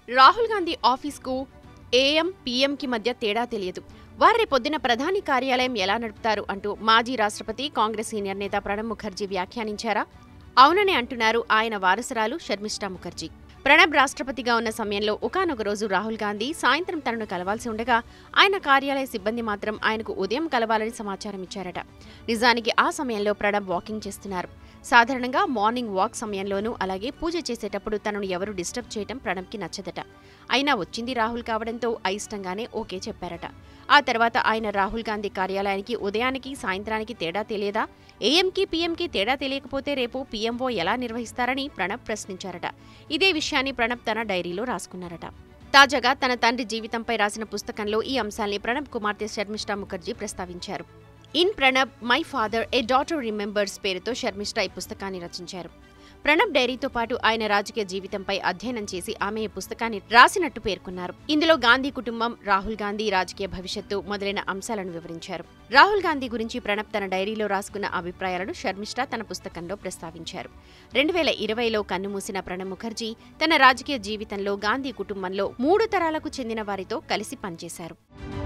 రాహుల్ గాంధీ ఆఫీస్కు ఏఎం పీఎంకి మధ్య తేడా తెలియదు వారి పొద్దున ప్రధాని కార్యాలయం ఎలా నడుపుతారు అంటూ మాజీ రాష్ట్రపతి కాంగ్రెస్ సీనియర్ నేత ప్రణబ్ ముఖర్జీ వ్యాఖ్యానించారా అవునని అంటున్నారు ఆయన వారసురాలు షర్మిష్ఠా ముఖర్జీ ప్రణబ్ రాష్ట్రపతిగా ఉన్న సమయంలో ఒకానొక రోజు రాహుల్ గాంధీ సాయంత్రం తనను కలవాల్సి ఉండగా ఆయన కార్యాలయ సిబ్బంది మాత్రం ఆయనకు ఉదయం కలవాలని సమాచారం ఇచ్చారట నిజానికి ఆ సమయంలో ప్రణబ్ వాకింగ్ చేస్తున్నారు సాధారణంగా మార్నింగ్ వాక్ సమయంలోనూ అలాగే పూజ చేసేటప్పుడు తనను ఎవరు డిస్టర్బ్ చేయటం ప్రణబ్కి నచ్చదట అయినా వచ్చింది రాహుల్ కావడంతో అయిష్టంగానే ఓకే చెప్పారట ఆ తర్వాత ఆయన రాహుల్ గాంధీ కార్యాలయానికి ఉదయానికి సాయంత్రానికి తేడా తెలియదా ఏఎంకి పీఎంకి తేడా తెలియకపోతే రేపు పీఎంఓ ఎలా నిర్వహిస్తారని ప్రణబ్ ప్రశ్నించారట ఇదే విషయాన్ని ప్రణబ్ తన డైరీలో రాసుకున్నారట తాజాగా తన తండ్రి జీవితంపై రాసిన పుస్తకంలో ఈ అంశాల్ని ప్రణబ్ కుమార్తె శర్మిష్ఠా ముఖర్జీ ప్రస్తావించారు in Pranab my father a daughter remembers పేరుతో శర్మిష్ఠా ఈ పుస్తకాన్ని రచించారు ప్రణబ్ డైరీతో పాటు ఆయన రాజకీయ జీవితంపై అధ్యయనం చేసి ఆమె ఈ పుస్తకాన్ని రాసినట్టు పేర్కొన్నారు ఇందులో గాంధీ కుటుంబం రాహుల్ గాంధీ రాజకీయ భవిష్యత్తు మొదలైన అంశాలను వివరించారు రాహుల్ గాంధీ గురించి ప్రణబ్ తన డైరీలో రాసుకున్న అభిప్రాయాలను శర్మిష్ఠా తన పుస్తకంలో ప్రస్తావించారు రెండు వేల ఇరవైలో కన్నుమూసిన ప్రణబ్ ముఖర్జీ తన రాజకీయ జీవితంలో గాంధీ కుటుంబంలో మూడు తరాలకు చెందిన వారితో కలిసి పనిచేశారు